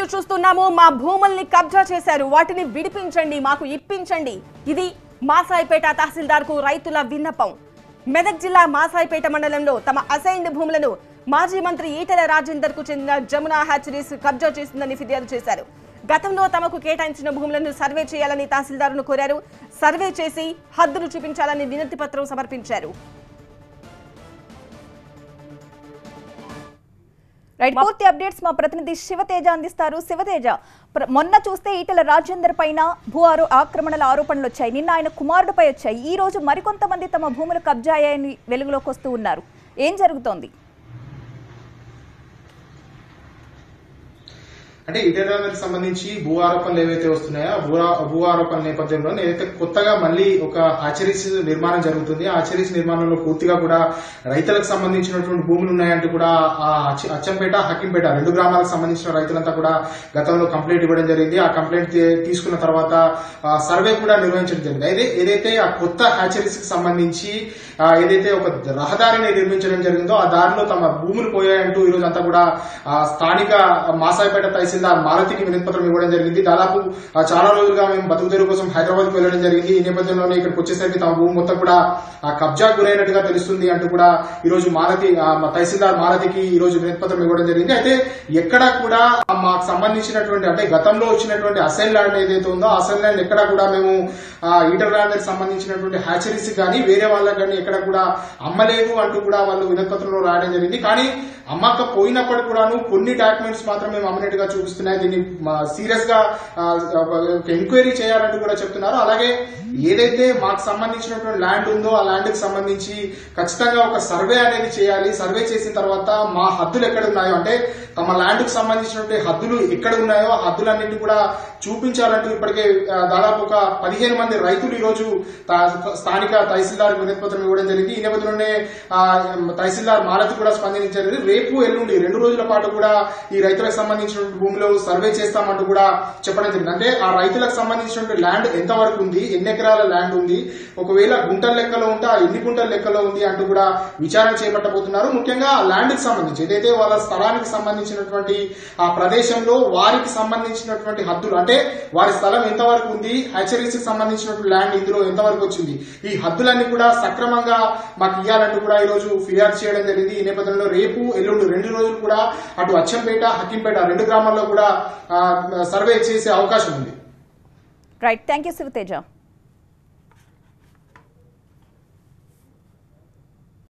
వీడియోలు చూస్తున్నాము మా భూముల్ని కబ్జా చేశారు వాటిని విడిపించండి మాకు ఇప్పించండి ఇది మాసాయిపేట తహసీల్దార్కు రైతుల విన్నపం మెదక్ జిల్లా మాసాయిపేట మండలంలో తమ అసైన్డ్ భూములను మాజీ మంత్రి ఈటెల రాజేందర్ కు చెందిన జమునా హ్యాచరీస్ కబ్జా చేసిందని ఫిర్యాదు చేశారు గతంలో తమకు కేటాయించిన భూములను సర్వే చేయాలని తహసీల్దారును కోరారు సర్వే చేసి హద్దులు చూపించాలని వినతి పత్రం సమర్పించారు రైట్ పూర్తి అప్డేట్స్ మా ప్రతినిధి శివతేజ అందిస్తారు శివతేజ ప్ర- మొన్న చూస్తే ఈటల రాజేందర్ పైన భూ ఆరో ఆక్రమణల ఆరోపణలు వచ్చాయి నిన్న ఆయన కుమారుడిపై వచ్చాయి ఈ రోజు మరికొంతమంది తమ భూములు కబ్జా అయ్యాయని వెలుగులోకి వస్తూ ఉన్నారు ఏం జరుగుతోంది అంటే ఇటీవలకి సంబంధించి భూ ఆరోపణలు ఏవైతే వస్తున్నాయో ఆ భూ ఆ- భూ ఆరోపణల నేపథ్యంలో ఏదైతే కొత్తగా మళ్ళీ ఒక హాచరీస్ నిర్మాణం జరుగుతుంది ఆ హాచరీస్ నిర్మాణంలో పూర్తిగా కూడా రైతులకు సంబంధించినటువంటి భూములు ఉన్నాయంటూ కూడా ఆ అచ్చ- అచ్చంపేట హక్కింపేట రెండు గ్రామాలకు సంబంధించిన రైతులంతా కూడా గతంలో కంప్లైంట్ ఇవ్వడం జరిగింది ఆ కంప్లైంట్ తీ- తీసుకున్న తర్వాత ఆ, సర్వే కూడా నిర్వహించడం జరిగింది అయితే ఏదైతే ఆ కొత్త హ్యాచరీస్ కి సంబంధించి ఆ, ఏదైతే ఒక రహదారిని నిర్మించడం జరిగిందో ఆ దారిలో తమ భూములు పోయాయంటూ ఈ రోజు అంతా కూడా ఆ, స్థానిక మాసాయిపేట తహసీల్దార్ మారుతికి వినతిపత్రం ఇవ్వడం జరిగింది దాదాపు ఆ, చాలా రోజులుగా మేము బతుకు తెరువు కోసం హైదరాబాద్ కు వెళ్ళడం జరిగింది ఈ నేపథ్యంలోనే ఇక్కడికి వచ్చేసరికి తమ భూమి మొత్తం కూడా ఆ, కబ్జా గురైనట్టుగా తెలుస్తుంది అంటూ కూడా ఈ రోజు మాలతి ఆ, మా తహసీల్దార్ మాలతికి ఈ రోజు వినతిపత్రం ఇవ్వడం జరిగింది అయితే ఎక్కడా కూడా ఆ మాకు సంబంధించినటువంటి అంటే గతంలో వచ్చినటువంటి అసైన్ ల్యాండ్ ఏదైతే ఉందో ఆ అసైన్ ల్యాండ్ ఎక్కడా కూడా మేము ఆ, ఈటర్ ల్యాండ్ సంబంధించినటువంటి హ్యాచరీస్ కానీ వేరే వాళ్ళకి కానీ ఎక్కడ కూడా అమ్మలేదు అంటూ కూడా వాళ్ళు వినతిపత్రంలో రాయడం జరిగింది కానీ అమ్మకపోయినప్పటికి కూడాను కొన్ని డాక్యుమెంట్స్ మాత్రం మేము అమ్మినట్టుగా చూపిస్తున్నాయి దీన్ని సీరియస్ గా ఆ, ఒక ఎంక్వైరీ చేయాలంటూ కూడా చెప్తున్నారు అలాగే ఏదైతే మాకు సంబంధించినటువంటి ల్యాండ్ ఉందో ఆ ల్యాండ్ కి సంబంధించి ఖచ్చితంగా ఒక సర్వే అనేది చేయాలి సర్వే చేసిన తర్వాత మా హద్దులు ఎక్కడ ఉన్నాయో అంటే తమ ల్యాండ్ కు సంబంధించినటువంటి హద్దులు ఎక్కడ ఉన్నాయో ఆ హద్దులన్నింటినీ కూడా చూపించాలంటూ ఇప్పటికే ఆ, దాదాపు ఒక పదిహేను మంది రైతులు ఈ రోజు తా- స్థానిక తహసీల్దార్ వినతిపత్రం ఇవ్వడం జరిగింది ఈ నేపథ్యంలోనే ఆ, తహసీల్దార్ మాలతి కూడా స్పందించారు రేపు ఎల్లుండి రెండు రోజుల పాటు కూడా ఈ రైతులకు సంబంధించిన భూమిలో సర్వే చేస్తామంటూ కూడా చెప్పడం జరిగింది అంటే ఆ రైతులకు సంబంధించినటువంటి ల్యాండ్ ఎంత వరకు ఉంది ఎన్ని ఎకరాల ల్యాండ్ ఉంది ఒకవేళ గుంటల లెక్కలో ఉంటే ఆ ఎన్ని గుంటల లెక్కలో ఉంది అంటూ కూడా విచారణ చేపట్టబోతున్నారు ముఖ్యంగా ఆ ల్యాండ్ కి సంబంధించి ఏదైతే వాళ్ళ స్థలానికి సంబంధించినటువంటి ఆ ప్రదేశంలో వారికి సంబంధించినటువంటి హద్దులు అంటే వారి స్థలం ఎంత వరకు ఉంది హ్యాచరీస్ కి సంబంధించినటువంటి ల్యాండ్ ఇందులో ఎంత వరకు వచ్చింది ఈ హద్దులన్నీ కూడా సక్రమంగా మాకు ఇవ్వాలంటూ కూడా ఈ రోజు ఫిర్యాదు చేయడం జరిగింది ఈ నేపథ్యంలో రేపు ఎల్లుండి రెండు రోజులు కూడా అటు అచ్చంపేట హక్కింపేట రెండు గ్రామాల్లో కూడా ఆ, సర్వే చేసే అవకాశం ఉంది రైట్ థ్యాంక్ యూ శివతేజ